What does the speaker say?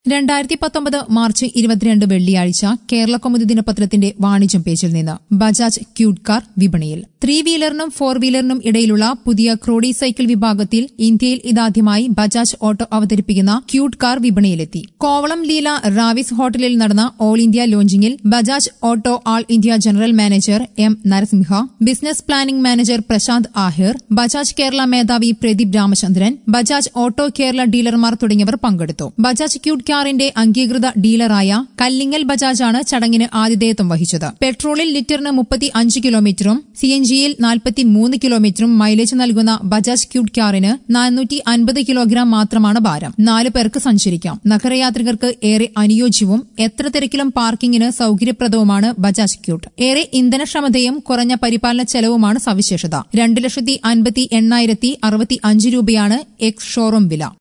രണ്ടായിരത്തി പത്തൊമ്പത് മാർച്ച് ഇരുപത്തിരണ്ട് വെള്ളിയാഴ്ച കേരള കൗമുദി ദിനപത്രത്തിന്റെ വാണിജ്യം പേജിൽ നിന്ന് ബജാജ് ക്യൂട്ട് കാർ വിപണിയിൽ ത്രീ വീലറിനും ഫോർ വീലറിനും ഇടയിലുള്ള പുതിയ ക്രോഡി സൈക്കിൾ വിഭാഗത്തിൽ ഇന്ത്യയിൽ ഇതാദ്യമായി ബജാജ് ഓട്ടോ അവതരിപ്പിക്കുന്ന ക്യൂട്ട് കാർ വിപണിയിലെത്തി കോവളം ലീല റാവിസ് ഹോട്ടലിൽ നടന്ന ഓൾ ഇന്ത്യ ലോഞ്ചിംഗിൽ Bajaj auto all India general manager M Narasimha business planning manager Prashant Ahir Bajaj Kerala മേധാവി പ്രദീപ് രാമചന്ദ്രൻ ബജാജ് ഓട്ടോ കേരള ഡീലർമാർ തുടങ്ങിയവർ പങ്കെടുത്തു ബജാജ് ക്യൂട്ട് കാറിന്റെ അംഗീകൃത ഡീലറായ കല്ലിങ്ങൽ ബജാജാണ് ചടങ്ങിന് ആതിഥേയത്വം വഹിച്ചത് പെട്രോളിൽ ലിറ്ററിന് മുപ്പത്തി അഞ്ച് കിലോമീറ്ററും സി എൻ ജിയിൽ നാൽപ്പത്തിമൂന്ന് കിലോമീറ്ററും മൈലേജ് നൽകുന്ന ബജാജ് ക്യൂട്ട് കാറിന് നാനൂറ്റി അൻപത് കിലോഗ്രാം മാത്രമാണ് ഭാരം നാല് പേർക്ക് സഞ്ചരിക്കാം നഗരയാത്രികർക്ക് ഏറെ അനുയോജ്യവും എത്ര തിരക്കിലും പാർക്കിംഗിന് സൌകര്യപ്രദവുമാണ് ബജാജ് ക്യൂട്ട് ഏറെ ഇന്ധനക്ഷമതയും കുറഞ്ഞ പരിപാലന ചെലവുമാണ് സവിശേഷത രണ്ട് ലക്ഷത്തി അൻപത്തി എണ്ണായിരത്തി അറുപത്തി അഞ്ച് രൂപയാണ് എക്സ് ഷോറൂം വില